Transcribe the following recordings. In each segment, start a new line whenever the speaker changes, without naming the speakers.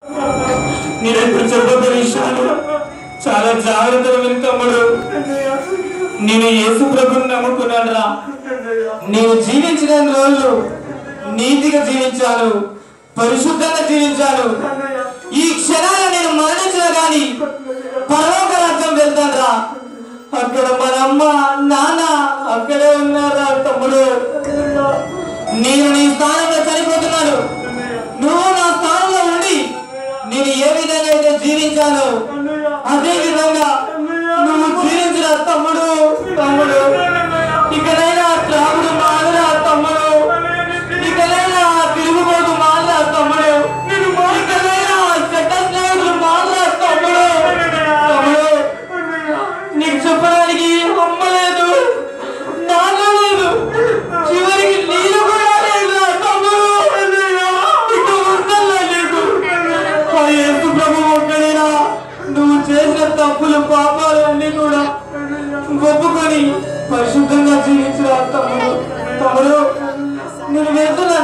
నేను ఇప్పుడు చెప్పబోయే విషయాలు చాలా జాగ్రత్తగా విని తమ్ముడు నేను యేసు ప్రభుని నమ్ముకున్నాను రా నేను జీవించిన రోజులు నీతిగా జీవించాను పరిశుద్ధంగా జీవించాను ఈ క్షణాల నేను మరణించిన గాని పరలోక రాజ్యం వెళ్తాను రా అక్కడ మన అమ్మ నాన్న అక్కడే ఉన్నారా తమ్ముడు నేను నీ స్థానంలో చనిపోతున్నాను నువ్వు నా స్థానంలో ఉండి నేను ఏ విధంగా అయితే జీవించాను అదే విధంగా నువ్వు జీవించిన తమ్ముడు తమ్ముడు ఇకనైనా త్రాగుడు మానరా తమ్ముడు ఇకనైనా తిరుగుబోతు మానరా తమ్ముడు ఇకనైనా చెడ్డ స్నేహితులు మానరా తమ్ముడు తమ్ముడు నీకు చెప్పడానికి అమ్మ లేదు నాన్న లేదు చివరికి నీళ్ళు కూడా లేదు నా తమ్ముడు ఇక ఉండల్లా నీకు ఆ యేసు ప్రభు ఒక్కడేనా నువ్వు చేసిన తప్పులు పాపాలు అన్ని కూడా ఒప్పుకొని పరిశుద్ధంగా జీవించిన తమ్ముడు తమ్ముడు నేను వెళ్తున్నాను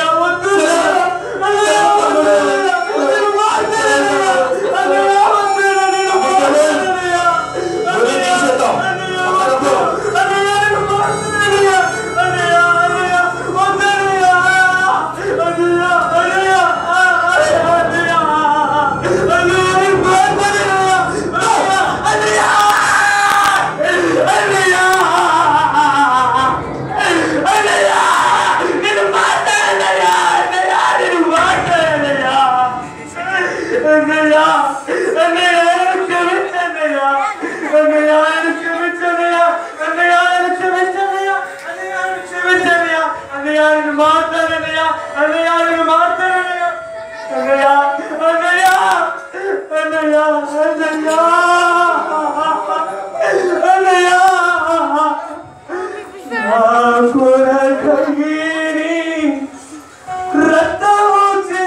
రక్తము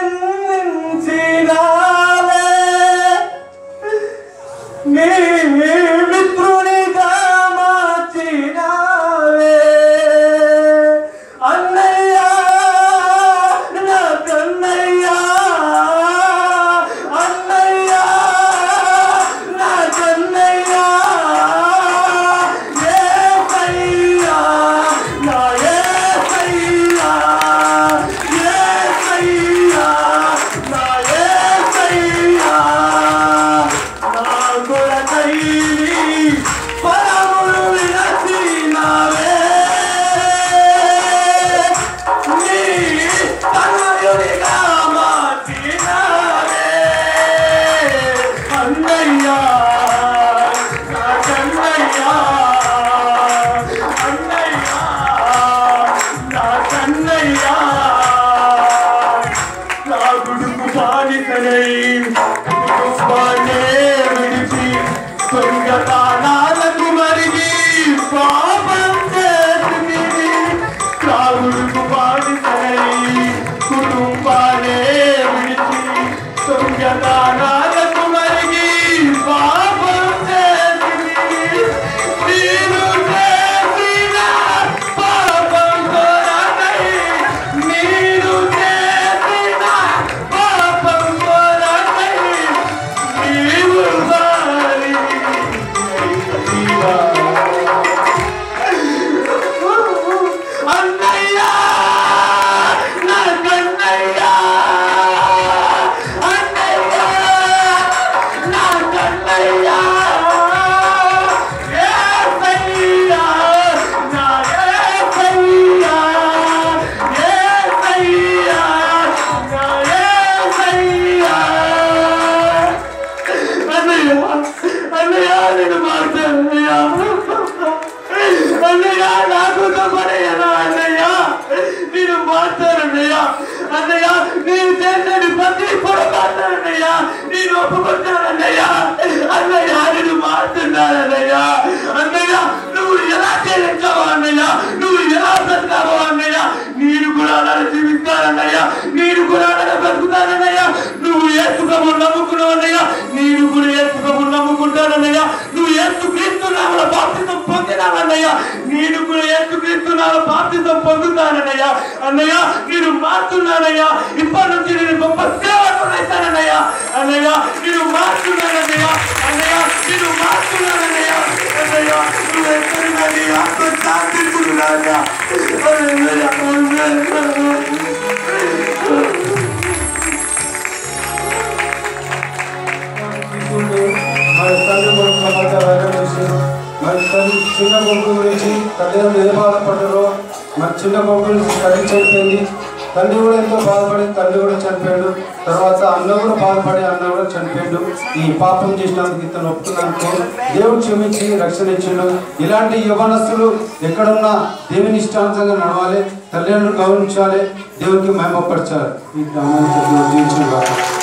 చిందించినావే నీ మిత్రునిగా మార్చినావే అన్నయ్యా నా కన్నయ్యా అన్నయ్యా నా కన్నయ్యా యేసయ్యా నా యేసయ్యా యేసయ్యా నా యేసయ్యా నా కొరకై పరములు విరచినావే నీ తనయునిగా మార్చినావే అన్నయ్యా నా కన్నయ్యా అన్నయ్యా నా కన్నయ్యా నా గుడుకు బానిసనై కుటుంబాన్నే విడిచి దొంగతనాలకు మరిగి పాపం చేసింది నా గుడుకు బానిసనై కుటుంబాన్నే విడిచి దొంగతనాలకు మరిగి పాపం చేసింది నేను చేసిన పాపం కొరకై మీరు చేసిన పాపం కొరకై నీవు వారి అన్నయ్యా నా కన్నయ్యా అన్నయ్యా నా కన్నయ్యా యేసయ్యా నా యేసయ్యా యేసయ్యా నా యేసయ్యా అన్నయ్య అన్నయ్య నేను మాట్లాడన్నయ్య అన్నయ్య నాకు పడేయనా అన్నయ్య నేను మాట్లాడన్నయ్య అన్నయ్య నేను చేసేది ప్రతి పొడి మాట్లాడన్నయ్య నేను ఒప్పుకుంటానన్నయ్య అన్నయ్య నేను మాట్లాడానన్నయ్య అన్నయ్య నువ్వు ఎలా చేయించావో అన్నయ్య నువ్వు ఎలా బ్రతకావో అన్నయ్య నేను కూడా అలా జీవిస్తానన్నయ్య నేను కూడా అలా బ్రతుకుతానన్నయ్య నువ్వు ఏసుకము నమ్ముకున్నావు అన్నయ్య నేను కూడా ఏసుకము నమ్ముకుంటానన్నయ్య నువ్వు ఏసు క్రీస్తున్నావు బాప్తితం పొందినావన్నయ్య నేను కూడా ఏసు క్రీస్తున్నావు బాప్తితం పొందుతానన్నయ్య అన్నయ్య నేను మారుతున్నానయ్యా ఇప్పటి నుంచి నేను గొప్ప సేవకుడైతానన్నయ్యా నీ ఆత్మ శాంతించుకున్నాక
ఇప్పుడు మరి తల్లి కొడుకుల మధ్య వైరం చేశారు మరి తల్లి చిన్న కొడుకు గురించి తల్లిదండ్రులు ఏ బాధపడ్డారో మరి చిన్న కొడుకు గురించి తల్లి చనిపోయింది తండ్రి కూడా ఎంతో బాధపడి తల్లి కూడా చనిపోయాడు తర్వాత అన్న కూడా బాధపడి అన్న కూడా చనిపోయాడు ఈ పాపం చేసినందుకు ఇతను ఒప్పుకున్నందుకు దేవుడు క్షమించి రక్షణ ఇచ్చిండు ఇలాంటి యవనస్తులు ఎక్కడున్నా దేవుని ఇష్టానుసంగా నడవాలి తల్లిదండ్రులు గౌరవించాలి దేవునికి మహిమపరచాలి ఈ గ్రామానికి జీవించిన